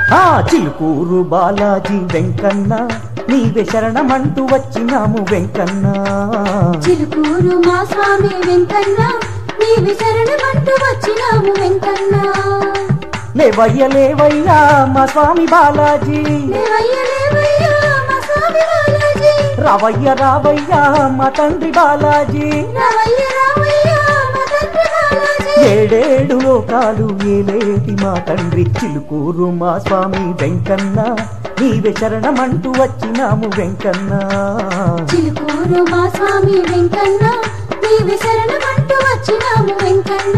ఆ చిలుకూరు బాలాజీ వెంకన్న నీవే శరణమంటూ వచ్చినాము వెంకన్న చిలుకూరు మా స్వామి వెంకన్న నీవి శరణమంటూ వచ్చినాము వెంకన్న లేవయ్య లేవయ్యా మా స్వామి బాలాజీ దేవయ్య దేవయ్య మా స్వామి బాలాజీ రావయ్య రావయ్యా మా తండ్రి బాలాజీ రావయ్య రావయ్య మా తండ్రి బాలాజీ ఏడేడు లోకాలు ఏలేటి మా తండ్రి చిలుకూరు మా స్వామి వెంకన్న నీవే శరణమంటూ వచ్చినాము వెంకన్న చిలుకూరు మా స్వామి వెంకన్న నీవి శరణమంటూ వచ్చినాము వెంకన్న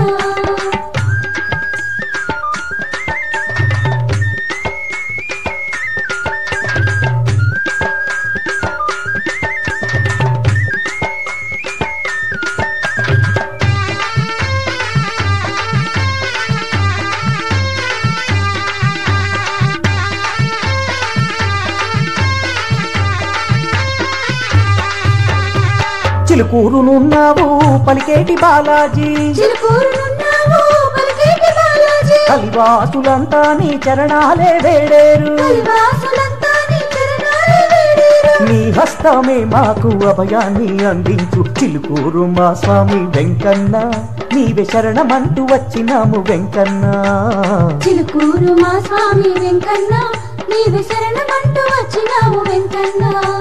చిలుకూరునున్నావు పలికేటి బాలాజీ చిలుకూరునున్నావు పలికేటి బాలాజీ కలివాసులంతా నీ చరణాలే వేడేరు కలివాసులంతా నీ చరణాలు వేడేరు నీ హస్తమే మాకు అభయాన్ని అందించు చిలుకూరు మా స్వామి వెంకన్న నీవే శరణమంటూ వచ్చినాము వెంకన్న చిలుకూరు మా స్వామి వెంకన్న నీవి శరణమంటూ వచ్చినాము వెంకన్న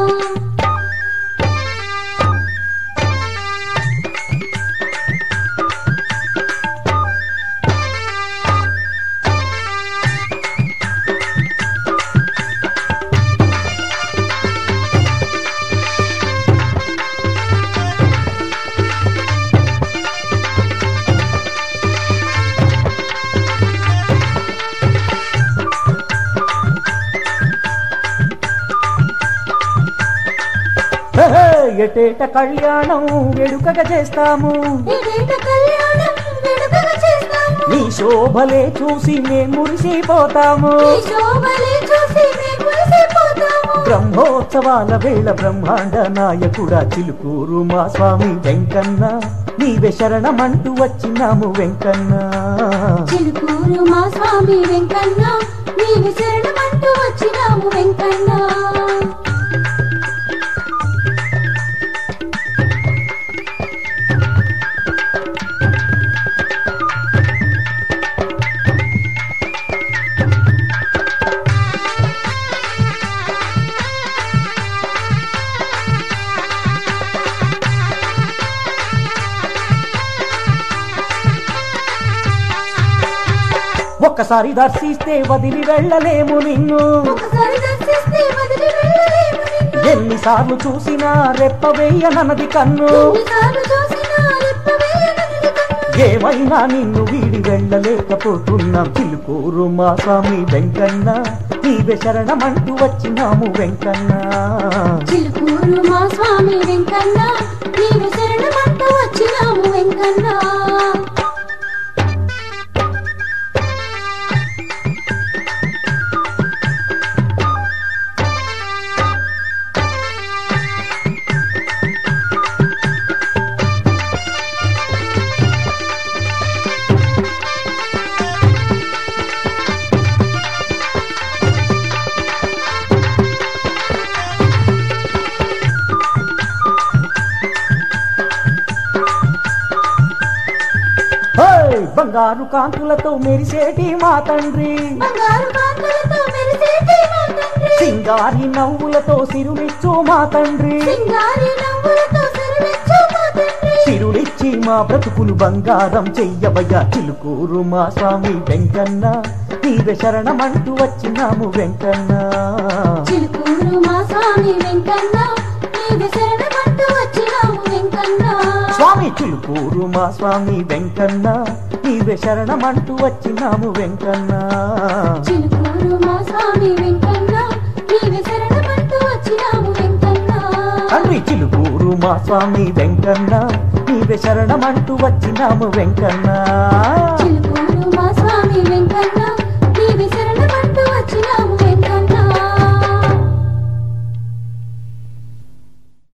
హే, హే, ఎటేట కళ్యాణం వేడుకగా చేస్తాము ఏడేట కళ్యాణం వేడుకగా చేస్తాము నీ శోభలే చూసి మేము మురిసిపోతాము ఈ శోభలే చూసి మేము మురిసిపోతాము బ్రహ్మోత్సవాల వేళ బ్రహ్మాండ నాయకుడా చిలుకూరు మా స్వామి వెంకన్న నీవే శరణమంటూ వచ్చినాము వెంకన్న చిలుకూరు మా స్వామి వెంకన్న నీవి శరణమంటూ వచ్చినాము వెంకన్న ఒక్కసారి దర్శిస్తే వదిలి వెళ్ళలేము నిన్ను ఒకసారి దర్శిస్తే వదిలి వెళ్ళలేము నిన్ను. ఎన్నిసార్లు చూసినా రెప్ప వేయనన్నది కన్ను ఎన్నిసార్లు చూసినా రెప్పవేయనన్నది కన్ను. ఏమైనా నిన్ను వీడి వెళ్ళలేకపోతున్నాం చిలుకూరు మా స్వామి వెంకన్న నీవే శరణమంటూ వచ్చినాము వెంకన్న చిలుకూరు మా స్వామి వెంకన్న నీవు శరణమంటూ వచ్చినాము వెంకన్న హే! బంగారు కాంతులతో మెరిసేటి మా తండ్రి బంగారు కాంతులతో మెరిసేటి మా తండ్రి సింగారి నవ్వులతో సిరులిచ్చు మా తండ్రి సింగారి నవ్వులతో సరివెచ్చు మా తండ్రి సిరులిచ్చి మా బ్రతుకులు బంగారం చెయ్యవయ్యా చిలుకూరు మా స్వామి వెంకన్న నీవే శరణమంటూ వచ్చినాము వెంకన్న చిలుకూరు మా స్వామి వెంకన్న నీవు శరణమంటూ వచ్చినాము వెంకన్న స్వామి చిలుకూరు మా స్వామి వెంకన్న నీవే శరణమంటూ వచ్చినాము వెంకన్న చిలుకూరు మా స్వామి వెంకన్న నీవు శరణమంటూ వచ్చినాము వెంకన్న తండ్రి చిలుకూరు మా స్వామి వెంకన్న నీవే శరణమంటూ వచ్చినాము వెంకన్న